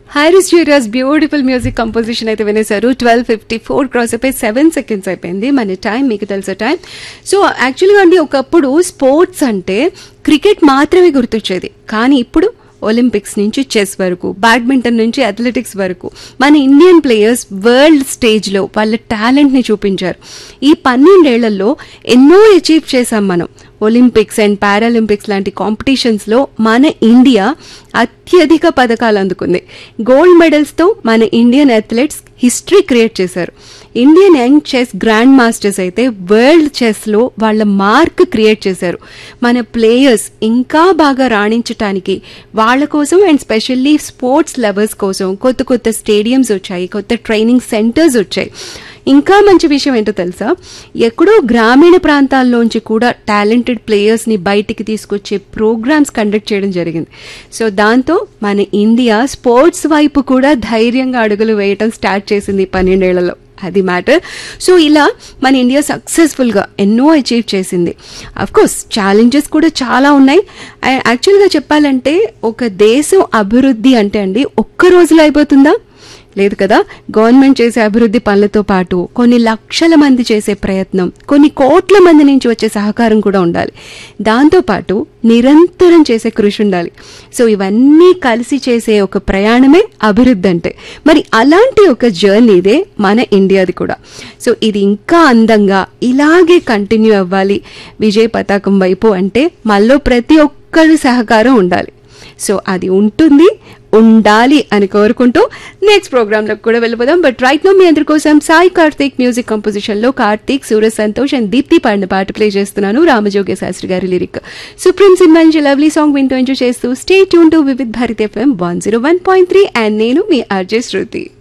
హైరిస్ జ్యూరియస్ beautiful music composition అయితే వినేశారు ట్వెల్వ్ ఫిఫ్టీ ఫోర్ క్రాస్ అయిపోయి సెవెన్ సెకండ్స్ అయిపోయింది మన టైం మీకు తెలుసా టైం సో యాక్చువల్గా అండి ఒకప్పుడు స్పోర్ట్స్ అంటే క్రికెట్ మాత్రమే గుర్తొచ్చేది కానీ ఇప్పుడు ఒలింపిక్స్ నుంచి చెస్ వరకు బ్యాడ్మింటన్ నుంచి అథ్లెటిక్స్ వరకు మన ఇండియన్ ప్లేయర్స్ వరల్డ్ స్టేజ్లో వాళ్ళ టాలెంట్ని చూపించారు ఈ పన్నెండేళ్లలో ఎన్నో అచీవ్ చేశాం మనం ఒలింపిక్స్ అండ్ పారాలింపిక్స్ లాంటి కాంపిటీషన్స్లో మన ఇండియా అత్యధిక పథకాలు అందుకుంది గోల్డ్ మెడల్స్తో మన ఇండియన్ అథ్లెట్స్ హిస్టరీ క్రియేట్ చేశారు Indian young chess grandmasters అయితే వరల్డ్ చెస్లో వాళ్ళ మార్క్ క్రియేట్ చేశారు మన ప్లేయర్స్ ఇంకా బాగా రాణించటానికి వాళ్ళ కోసం అండ్ స్పెషల్లీ స్పోర్ట్స్ లవర్స్ కోసం కొత్త కొత్త స్టేడియంస్ వచ్చాయి కొత్త ట్రైనింగ్ సెంటర్స్ వచ్చాయి ఇంకా మంచి విషయం ఏంటో తెలుసా ఎక్కడో గ్రామీణ ప్రాంతాల్లోంచి కూడా టాలెంటెడ్ ప్లేయర్స్ని బయటికి తీసుకొచ్చే ప్రోగ్రామ్స్ కండక్ట్ చేయడం జరిగింది సో దాంతో మన ఇండియా స్పోర్ట్స్ వైపు కూడా ధైర్యంగా అడుగులు వేయటం స్టార్ట్ చేసింది ఈ పన్నెండేళ్లలో అది మ్యాటర్ సో ఇలా మన ఇండియా సక్సెస్ఫుల్గా ఎన్నో అచీవ్ చేసింది అఫ్ కోర్స్ ఛాలెంజెస్ కూడా చాలా ఉన్నాయి యాక్చువల్గా చెప్పాలంటే ఒక దేశం అభివృద్ధి అంటే అండి ఒక్క రోజులో అయిపోతుందా లేదు కదా గవర్నమెంట్ చేసే అభివృద్ధి పనులతో పాటు కొన్ని లక్షల మంది చేసే ప్రయత్నం కొన్ని కోట్ల మంది నుంచి వచ్చే సహకారం కూడా ఉండాలి దాంతోపాటు నిరంతరం చేసే కృషి ఉండాలి సో ఇవన్నీ కలిసి చేసే ఒక ప్రయాణమే అభివృద్ధి అంటే మరి అలాంటి ఒక జర్నీదే మన ఇండియాది కూడా సో ఇది ఇంకా అందంగా ఇలాగే కంటిన్యూ అవ్వాలి విజయ్ పతాకం వైపు అంటే మళ్ళీ ప్రతి ఒక్కరి సహకారం ఉండాలి సో అది ఉంటుంది ఉండాలి అని కోరుకుంటూ నెక్స్ట్ ప్రోగ్రామ్ లో కూడా వెళ్ళిపోదాం బట్ రైట్ నో మీ అందరి కోసం సాయి కార్తీక్ మ్యూజిక్ కంపోజిషన్ లో కార్తీక్ సూర్య సంతోష్ అండ్ దీప్తి పాడిన పాట ప్లే చేస్తున్నాను రామజోగ్య శాస్త్రి గారి లిరిక్ సుప్రీం సినిమా నుంచి లవ్లీ సాంగ్ వింటూ ఎంజాయ్ చేస్తూ stay tuned to Vividh Bharati FM one zero one point three and నేను మీ ఆర్జే శృతి